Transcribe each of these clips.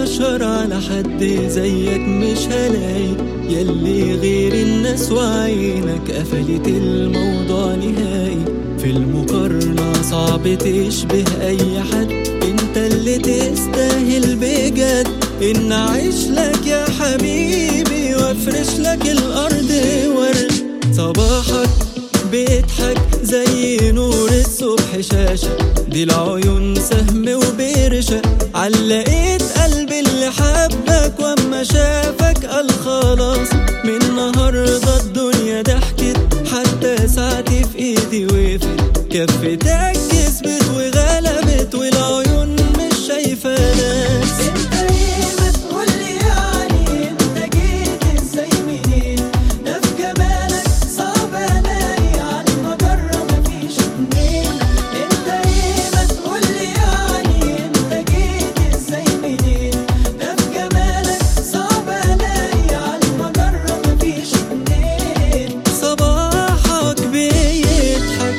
بشر على حد زيك مش هلاقي يلي غير الناس وعينك قفلت الموضوع نهائي في المقارنة صعب تشبه أي حد انت اللي تستاهل بجد ان اعيش لك يا حبيبي وافرش لك الارض ورد صباحك بيضحك زي نور الصبح شاشة دي العيون سهم وبرشة علقت قلبي اللي حبك واما شافك قال خلاص من النهاردة الدنيا ضحكت حتى ساعتي في ايدي وقفت كفتك كسبت وغلبت والعيون مش شايفة ناس انت ايه ما تقولي يعني انت جيت ازاي منين ده في جمالك صعب الاقي على المجرة مفيش اتنين انت ايه ما تقولي يعني انت جيت ازاي منين ده في جمالك صعب الاقي على المجرة مفيش اتنين صباحك بيضحك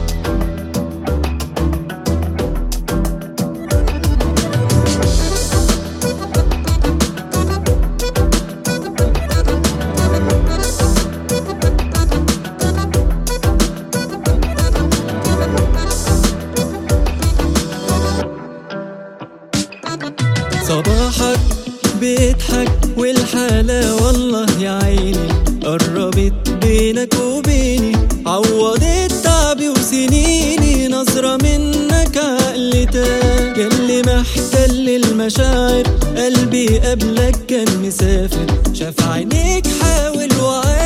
صباحك بيضحك والحالة والله يا عيني قربت بينك وبيني عوضت تعبي وسنيني نظرة منك عقلتك اللي محتل المشاعر قلبي قبلك كان مسافر شاف عينيك حاول وعاش